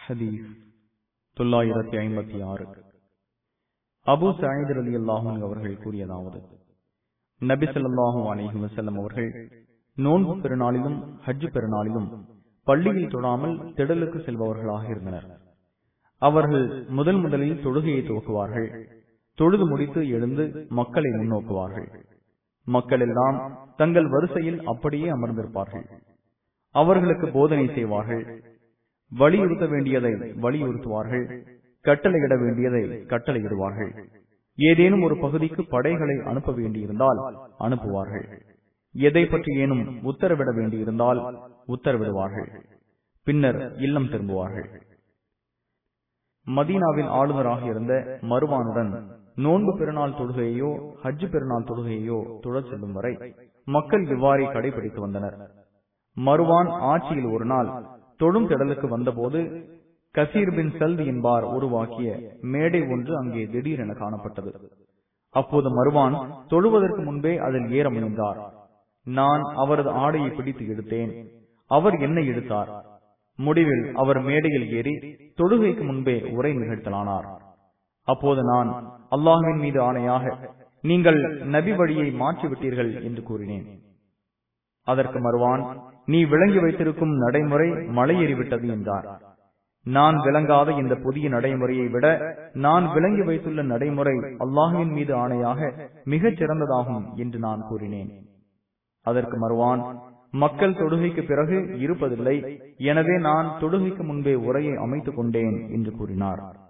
ஹதீஸ் தொள்ளாயிரத்தி ஐம்பத்தி ஆறு அபு சாயித் அலி அல்லாஹூன் அவர்கள் கூறியதாவது நபி ஸல்லல்லாஹு அலைஹி வஸல்லம் அவர்கள் நோன்பு பெருநாளிலும் ஹஜ் பெருநாளிலும் பள்ளியில் தொடாமல் திடலுக்கு செல்பவர்களாக இருந்தனர் அவர்கள் முதல் முதலில் தொழுகையை துவக்குவார்கள் தொழுது முடித்து எழுந்து மக்களை முன்னோக்குவார்கள் மக்கள் எல்லாம் தங்கள் வரிசையில் அப்படியே அமர்ந்திருப்பார்கள் அவர்களுக்கு போதனை செய்வார்கள் வலியுறுத்த வேண்டியதை வலியுறுத்துவார்கள் கட்டளையிட வேண்டியதை கட்டளையிடுவார்கள் ஏதேனும் ஒரு பகுதிக்கு படைகளை அனுப்ப வேண்டியிருந்தால் அனுப்புவார்கள் எதை பற்றி ஏனும் உத்தரவிட வேண்டியிருந்தால் உத்தரவிடுவார்கள் பின்னர் இல்லம் திரும்புவார்கள் மதீனாவின் ஆளுநராக இருந்த மருவானுடன் நோன்பு பெருநாள் தொழுகையோ ஹஜ் பெருநாள் தொழுகையோ தொழச் செல்லும் வரை மக்கள் இவ்வாறே கடைபிடித்து வந்தனர் மருவான் ஆட்சியில் ஒரு நாள் தொழும் திடலுக்கு வந்தபோது கசீர் பின் சல்தி என்பார் உருவாக்கிய மேடை ஒன்று அங்கே திடீரென காணப்பட்டது அப்போது மருவான் தொழுவதற்கு முன்பே அதில் ஏற முயன்றார் நான் அவரது ஆடையை பிடித்து எடுத்தேன் அவர் என்னை எடுத்தார் முடிவில் அவர் மேடையில் ஏறி தொழுகைக்கு முன்பே உரை நிகழ்த்தலானார் அப்போது நான் அல்லாஹுவின் மீது ஆணையாக நீங்கள் நபி வழியை மாற்றிவிட்டீர்கள் என்று கூறினேன் அதற்கு மறுவான் நீ விளங்கி வைத்திருக்கும் நடைமுறை மலையேறிவிட்டது என்றார் நான் விளங்காத இந்த புதிய நடைமுறையை விட நான் விளங்கி வைத்துள்ள நடைமுறை அல்லாஹுவின் மீது ஆணையாக மிகச் சிறந்ததாகும் என்று நான் கூறினேன் அதற்கு மறுவான் மக்கள் தொழுகைக்கு பிறகு இருப்பதில்லை எனவே நான் தொழுகைக்கு முன்பே உரையை அமைத்துக் கொண்டேன் என்று கூறினார்